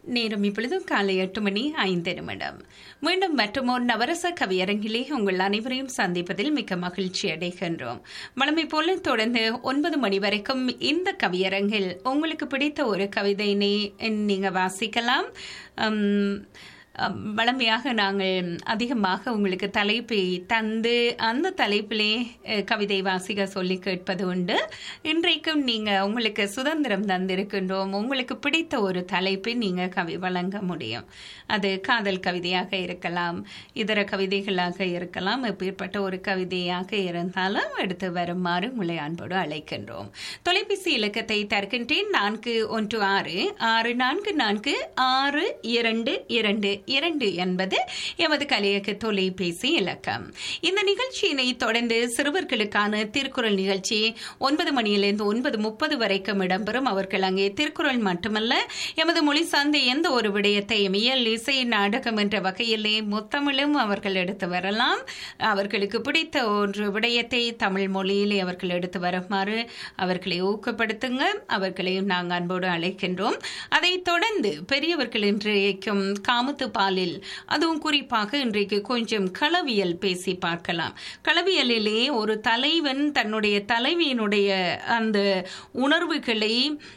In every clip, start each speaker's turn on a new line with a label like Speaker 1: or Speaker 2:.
Speaker 1: நேரம் இப்பொழுது காலை எட்டு மணி ஐந்து நிமிடம் மீண்டும் மற்றொரு நவரச கவியரங்கிலே உங்கள் அனைவரையும் சந்திப்பதில் மிக்க மகிழ்ச்சி அடைகின்றோம் வழமை போல தொடர்ந்து ஒன்பது மணி வரைக்கும் இந்த கவியரங்கில் உங்களுக்கு பிடித்த ஒரு கவிதையினை நீங்க வாசிக்கலாம் உம், அம், வழமையாக நாங்கள் அதிகமாக உங்களுக்கு தலைப்பை தந்து அந்த தலைப்பிலே அஹ், கவிதை வாசிக்க சொல்லி கேட்பது உண்டு இன்றைக்கும் நீங்க உங்களுக்கு சுதந்திரம் தந்திருக்கின்றோம் உங்களுக்கு பிடித்த ஒரு தலைப்பை நீங்க கவி வழங்க முடியும் அது காதல் கவிதையாக இருக்கலாம் இதர கவிதைகளாக இருக்கலாம் எப்பேற்பட்ட ஒரு கவிதையாக இருந்தாலும் எடுத்து வருமாறு உங்களை அன்போடு அழைக்கின்றோம் தொலைபேசி இலக்கத்தை தருகின்றேன் நான்கு ஒன்று ஆறு ஆறு நான்கு நான்கு ஆறு இரண்டு இரண்டு இரண்டு என்பது எமது கலையக தொலைபேசி இலக்கம் இந்த நிகழ்ச்சியினை தொடர்ந்து சிறுவர்களுக்கான திருக்குறள் நிகழ்ச்சி ஒன்பது மணியிலிருந்து ஒன்பது முப்பது வரைக்கும் இடம்பெறும் அவர்கள் அங்கே திருக்குறள் மட்டுமல்ல எமது மொழி சார்ந்த எந்த ஒரு விடயத்தையும் இயல் இசை நாடகம் என்ற வகையிலே முத்தமிழும் அவர்கள் எடுத்து வரலாம் அவர்களுக்கு பிடித்த ஒரு விடயத்தை தமிழ் மொழியிலே அவர்கள் எடுத்து வருமாறு அவர்களை ஊக்கப்படுத்துங்க அவர்களையும் நாங்கள் அன்போடு அழைக்கின்றோம் அதைத் தொடர்ந்து பெரியவர்கள் இன்றைக்கும் காமத்து பாலில் அதுவும் குறிப்பாக இன்றைக்கு கொஞ்சம் களவியல் பேசி பார்க்கலாம் களவியலிலே ஒரு தலைவன் தன்னுடைய தலைவியினுடைய அந்த உணர்வுகளை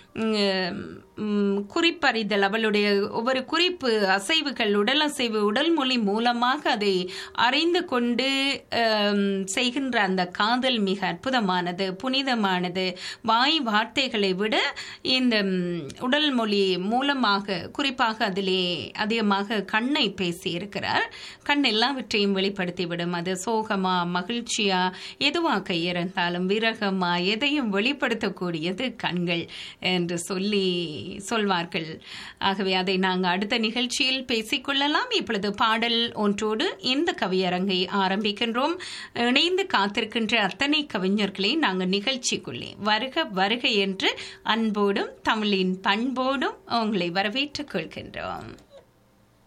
Speaker 1: உம், உம், குறிப்பறிதல் அவளுடைய ஒவ்வொரு குறிப்பு அசைவுகள் உடல் அசைவு உடல் மொழி மூலமாக அதை அறிந்து கொண்டு ஆம், செய்கின்ற அந்த காதல் மிக அற்புதமானது புனிதமானது வாய் வார்த்தைகளை விட இந்த ம், உடல் மொழி மூலமாக குறிப்பாக அதிலே அதிகமாக கண்ணை பேசி இருக்கிறார் கண் எல்லாவற்றையும் வெளிப்படுத்திவிடும் அது சோகமா மகிழ்ச்சியா எதுவாக இருந்தாலும் விரகமா எதையும் வெளிப்படுத்தக்கூடியது கண்கள் என்று சொல்லி சொல்வார்கள் ஆகவே அதை நாங்கள் அடுத்த நிகழ்ச்சியில் பேசிக்கொள்ளலாம் இப்பொழுது பாடல் ஒன்றோடு இந்த கவியரங்கை ஆரம்பிக்கின்றோம் இணைந்து காத்திருக்கின்ற அத்தனை கவிஞர்களை நாங்கள் நிகழ்ச்சிக்குள்ளே வருக வருக என்று அன்போடும் தமிழின் பண்போடும் உங்களை வரவேற்றுக் கொள்கின்றோம்